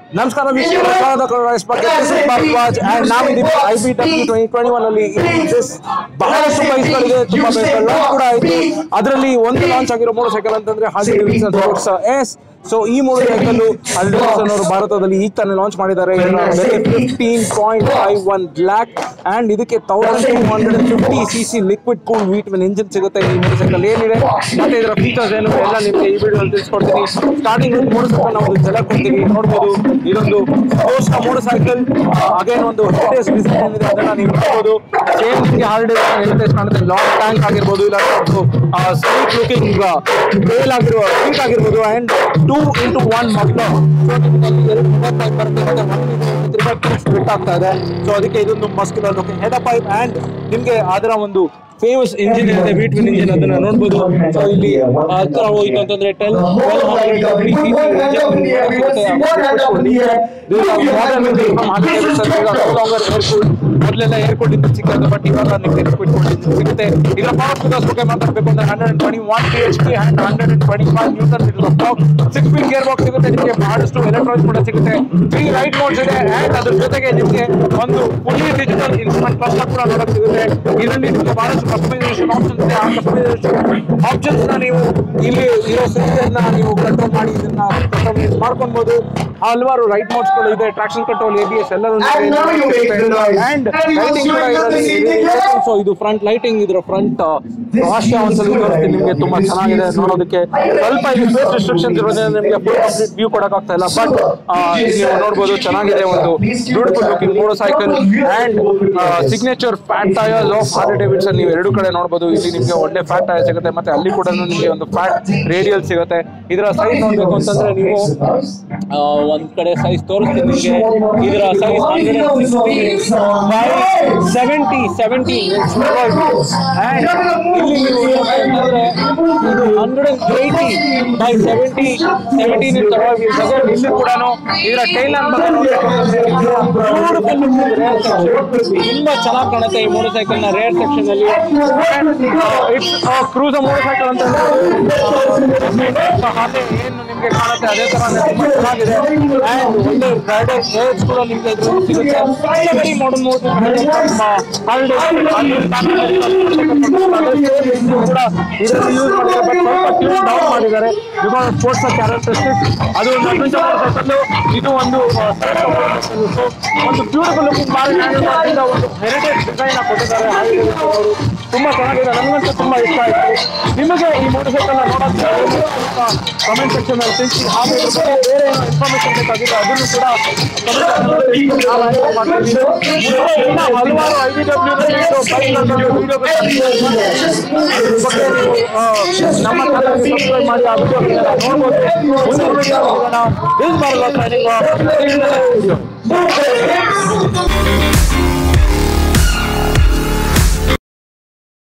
ನಮಸ್ಕಾರ ವೀಕ್ಷಕರೇ, ಸ್ವಾಗತ Kannada expert this is Bharadwaj and ನಾವಿದ್ದೀವಿ I B W twenty twenty one ಅಲ್ಲಿ this ಬಹಳಷ್ಟು ಬೈಕ್ಗಳಿದೆ ತುಂಬಾ ಬೈಕ್ಗಳು ಲಾಂಚ್ ಕೂಡ ಆಯ್ತು ಅದರಲ್ಲಿ ಒಂದು ಲಾಂಚ್ ಆಗಿರೋ ಮೋಟರ್ ಸೈಕಲ್ ಅಂತಂದ್ರೆ Harley Davidson sports S so ಈ ಮೂರು ಸೈಕಲ್ ಹಾರ್ಲಿ ಡೇವಿಡ್ಸನ್ ಅವರು ಭಾರತದಲ್ಲಿ ಈಗ ತಾನೇ ಲಾಂಚ್ ಮಾಡಿದ್ದಾರೆ fifteen point five one lakh and ಇದಕ್ಕೆ thousand two hundred and fifty C C liquid cool V twin engine ಸಿಗುತ್ತೆ ಈ ಮೋಟರ್ ಸೈಕಲ್ ಏನಿದೆ ಮತ್ತೆ ಇದರ ಫೀಚರ್ಸ್ ಏನು ಎಲ್ಲ ನಿಮಗೆ ಈ ವಿಡಿಯೋದಲ್ಲಿ ತಿಳಿಸ್ಕೊಡ್ತೀನಿ ಸ್ಟಾರ್ಟಿಂಗ್ ಮೋಟರ್ ಸೈಕಲ್ ನಾವು ಜಲ ಕೊಡ್ತೀವಿ ನೋಡ್ಬೋದು ಇದೊಂದು ಸ್ಪೋರ್ಟ್ಸ್ ಮೋಟರ್ ಸೈಕಲ್ ಅಗೇನ್ ಒಂದು ಹೆರಿಟೇಜ್ ಡಿಸೈನ್ ಏನಿದೆ ಅದನ್ನ ನೀವು ನೋಡ್ಬೋದು ಸೇಮ್ ನಿಮಗೆ ಹಾರ್ಡ್ ಹೆರಿಟೇಜ್ ಕಾಣುತ್ತೆ ಲಾಂಗ್ ಟ್ಯಾಂಕ್ ಆಗಿರ್ಬೋದು ಇಲ್ಲ ಒಂದು ಸ್ಲೀಕ್ ಲುಕಿಂಗ್ ಬೇಲ್ ಆಗಿರುವ ಸೀಟ್ ಆಗಿರ್ಬೋದು ಅಂಡ್ ಟೂ ಇಂಟು ಒನ್ ಮಕ್ಕಳು ಫಿಟ್ ಆಗ್ತಾ ಇದೆ ಸೊ ಅದಕ್ಕೆ ಇದೊಂದು muscular looking head pipe and ನಿಮಗೆ ಅದರ ಒಂದು ಫೇಮಸ್ ಇಂಜಿನ್ ಇದೆ ಬಿ ಟ್ವಿನ್ ಇಂಜಿನ್ ಅದನ್ನ ನೋಡ್ಬೋದು ಸೊ ಇಲ್ಲಿ ಹತ್ರ ಹೋಯ್ತು ಅಂತಂದ್ರೆ ಟೆಲ್ ಮೊದಲೆಲ್ಲ ಏರ್ ಕೂಲ್ಡ್ ಇಂಜಿನ್ ಸಿಕ್ಕಿದೆ ಬಟ್ ಇವಾಗ ನಿಮಗೆ ಲಿಕ್ವಿಡ್ ಕೂಲ್ಡ್ ಇಂಜಿನ್ ಸಿಗುತ್ತೆ ಇದರ ಪವರ್ ಫಿಗರ್ಸ್ ಬಗ್ಗೆ ಮಾತಾಡಬೇಕು ಅಂದ್ರೆ hundred and twenty one P H P and hundred and twenty five newton ಇರುವ top six speed gearbox ಸಿಗುತ್ತೆ ನಿಮಗೆ ಬಹಳಷ್ಟು ಎಲೆಕ್ಟ್ರಾನಿಕ್ಸ್ ಕೂಡ ಸಿಗುತ್ತೆ ತ್ರೀ ರೈಟ್ ಮೋಡ್ಸ್ ಇದೆ ಅಂಡ್ ಅದ್ರ ಜೊತೆಗೆ ನಿಮಗೆ ಒಂದು ಫುಲ್ಲಿ ಡಿಜಿಟಲ್ ಇನ್ಸ್ಟ್ರುಮೆಂಟ್ ಕ್ಲಸ್ಟರ್ ಕೂಡ ನೋಡಕ್ ಸಿಗುತ್ತೆ ಇದರಲ್ಲಿ ನಿಮಗೆ ಬಹಳಷ್ಟು ಕಸ್ಟಮೈಸೇಷನ್ ಆಪ್ಷನ್ಸ್ ಇದೆ ಆ ಕಸ್ಟಮೈಸೇಷನ್ ಆಪ್ಷನ್ಸ್ ನ ನೀವು ಇಲ್ಲಿ ಇರೋ ಸಿಸ್ಟಮ್ ನೀವು ಕಂಟ್ರೋಲ್ ಮಾಡಿ ಇದನ್ನ ಕಸ್ಟಮೈಸ್ ಮಾಡ್ಕೊಬಹುದು ಹಲವಾರು ರೈಟ್ ಮೋಡ್ಸ್ ಗಳು ಇದೆ traction control A B S ಎಲ್ಲರೂ ಅಂಡ್ ಲೈಟಿಂಗ್ ಕೂಡ ಇದರಲ್ಲಿ ಸೊ ಇದು ಫ್ರಂಟ್ ಲೈಟಿಂಗ್ ಇದ್ರ ಫ್ರಂಟ್ ವಾಶ್ಯ ಒಂದ್ಸಲ ತೋರಿಸ್ತೀನಿ ನಿಮಗೆ ತುಂಬಾ ಚೆನ್ನಾಗಿದೆ ನೋಡೋದಕ್ಕೆ ಸ್ವಲ್ಪ ಇದು ಸ್ಪೇಸ್ ರಿಸ್ಟ್ರಿಕ್ಷನ್ಸ್ ಇರೋದ್ರಿಂದ ನಿಮಗೆ ಫುಲ್ ಕಂಪ್ಲೀಟ್ ವ್ಯೂ ಕೊಡಕ್ ಆಗ್ತಾ ಇಲ್ಲ ಬಟ್ ನೀವು ನೋಡ್ಬೋದು ಚೆನ್ನಾಗಿದೆ ಒಂದು beautiful looking motorcycle and signature fat tyres of Harley Davidson ನೀವು ಎರಡು ಕಡೆ ನೋಡ್ಬೋದು ಇಲ್ಲಿ ನಿಮಗೆ ಒಳ್ಳೆ ಫ್ಯಾಟ್ ಟೈರ್ ಸಿಗುತ್ತೆ ಮತ್ತೆ ಅಲ್ಲಿ ಕೂಡ ನಿಮಗೆ ಒಂದು ಫ್ಯಾಟ್ ರೇಡಿಯಲ್ ಸಿಗುತ್ತೆ ಇದರ ಸೈಜ್ ನೋಡ್ಬೇಕು ಅಂತಂದ್ರೆ ನೀವು ಆ, ಒಂದ್ ಕಡೆ ಸೈಜ್ ತೋರಿಸ್ತೀನಿ ನಿಮಗೆ ಇದರ ಸೈಜ್ ಸೆವೆಂಟಿ ಸೆವೆಂಟಿ ಅಂಡ್ ಇಲ್ಲಿ ನೀವು ನೋಡ್ಬೇಕಂತಂದ್ರೆ ಇದು hundred and eighty by seventy seventeen ಇಲ್ಲಿ ಕೂಡ ಇದರ ಟೈಲ್ ತುಂಬಾ ಚೆನ್ನಾಗಿ ಕಾಣುತ್ತೆ ಈ ಮೋಟರ್ ಸೈಕಲ್ ನ ರೇರ್ ಸೆಕ್ಷನ್ ಅಲ್ಲಿ ಇಟ್ಸ್ ಕ್ರೂಸ್ ಮೋಟರ್ ಸೈಕಲ್ ಅಂತ ಹಾಗೆ ಏನು ನಿಮ್ಗೆ ಕಾಣುತ್ತೆ ಅದೇ ತರ ತುಂಬಾ ಚೆನ್ನಾಗಿದೆ ಅಂಡ್ ಒಳ್ಳೆ ರೈಡರ್ ರೇಟ್ಸ್ ಕೂಡ ನಿಮ್ಗೆ ಇದ್ರಲ್ಲಿ ಸಿಗುತ್ತೆ ವೆರಿ ಮಾಡರ್ನ್ ಮೋಟರ್ ಕೂಡ ಇದರಲ್ಲಿ ಯೂಸ್ ಮಾಡಿದ್ದಾರೆ ಬಟ್ ಸ್ವಲ್ಪ ಟ್ಯೂನ್ ಡೌನ್ ಮಾಡಿದ್ದಾರೆ ಬಿಕಾಸ್ ಸ್ಪೋರ್ಟ್ಸ್ ಕ್ಯಾರೆಕ್ಟರಿಸ್ಟಿಕ್ ಅದು ಒಂದು adventure motorcycle, ಇದು ಒಂದು ಆ, sports motorcycle. So, ಒಂದು ಬ್ಯೂಟಿಫುಲ್ ಲುಕಿಂಗ್ ಬಾರಿ ಒಂದು ಹೆರಿಟೇಜ್ ಡಿಸೈನ್ ಕೊಟ್ಟಿದ್ದಾರೆ ಹಾಗೆ ಅವರು ತುಂಬಾ ಚೆನ್ನಾಗಿದೆ ನನಗಂತೂ ತುಂಬಾ ಇಷ್ಟ ಆಯ್ತು ನಿಮಗೆ ಈ ಮೋಟರ್ ಸೈಕಲ್ ನೋಡೋಕ್ಕೆ ಕಮೆಂಟ್ ಸೆಕ್ಷನ್ ಅಲ್ಲಿ ತಿಳಿಸಿ ಹಾಗೆ ಇದ್ರ ಬಗ್ಗೆ ಬೇರೆ ಏನೋ ಇನ್ಫಾರ್ಮೇಶನ್ ಬೇಕಾಗಿದ್ರೆ ಅದನ್ನು ಕೂಡ comment section ಅಲ್ಲಿ ನಾವು answer ಮಾಡ್ತೀವಿ. ಮುಂದೆ ಇನ್ನ ಹಲವಾರು ಐ ಡಿ ಡಬ್ಲ್ಯೂ ಬಗ್ಗೆ ನೀವು ಆ, ನಮ್ಮ ಚಾನಲ್ಗೆ ಸಬ್ಸ್ಕ್ರೈಬ್ ಮಾಡಿ ಆ ವಿಡಿಯೋ ನೋಡ್ಬೋದು ಮುಂದಿನ ವಿಡಿಯೋ ಸಿಗೋಣ. This is Bharat signing off. See you in the next video.